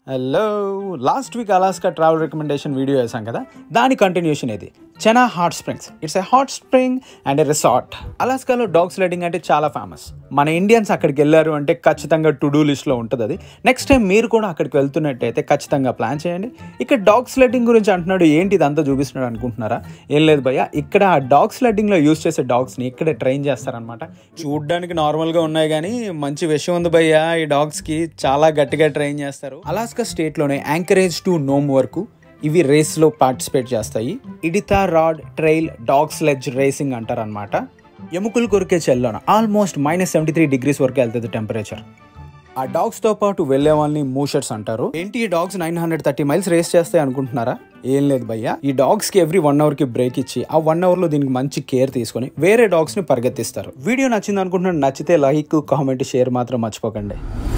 hello last week Alaska travel recommendation video వేసాం కదా దాని కంటిన్యూషన్ ఇది Chena hot springs it's a hot spring and a resort అలాస్కాలో dog sliding అంటే చాలా ఫేమస్ మన ఇండియన్స్ అక్కడికి వెళ్ళారు అంటే ఖచ్చితంగా టు డూ లిస్ట్లో ఉంటుంది అది నెక్స్ట్ టైం మీరు కూడా అక్కడికి వెళ్తున్నట్టయితే ఖచ్చితంగా ప్లాన్ చేయండి ఇక్కడ డాగ్ స్లెడ్డింగ్ గురించి అంటున్నాడు ఏంటి ఇదంతా చూపిస్తున్నాడు అనుకుంటున్నారా ఏం లేదు భయ్య ఇక్కడ ఆ డాగ్ స్లెడ్డింగ్లో యూస్ చేసే డాగ్స్ని ఇక్కడే ట్రైన్ చేస్తారనమాట చూడ్డానికి నార్మల్గా ఉన్నాయి కానీ మంచి విషయం ఉంది భయ్య ఈ డాగ్స్కి చాలా గట్టిగా ట్రైన్ చేస్తారు అలాస్కా స్టేట్లోనే యాంకరేజ్ టు నోమ్ వరకు ఇవి రేస్లో పార్టిసిపేట్ చేస్తాయి Iditarod trail dog sledge racing అంటారనమాట ఎముకలు కొరికే చెల్లోన almost minus seventy three degrees వరకు వెళ్తుంది టెంపరేచర్ ఆ డాగ్స్ తో పాటు వెళ్లే వాళ్ళని మూషర్స్ అంటారు ఏంటి ఈ dogs nine hundred thirty miles race చేస్తాయి అనుకుంటున్నారా ఏం లేదు భయ్య ఈ డాగ్స్ కి ఎవ్రీ వన్ అవర్ కి బ్రేక్ ఇచ్చి ఆ వన్ అవర్ లో దీనికి మంచి కేర్ తీసుకొని వేరే డాగ్స్ ని పరిగెత్తిస్తారు వీడియో నచ్చింది అనుకుంటున్నాను నచ్చితే లైక్ కామెంట్ షేర్ మాత్రం మర్చిపోకండి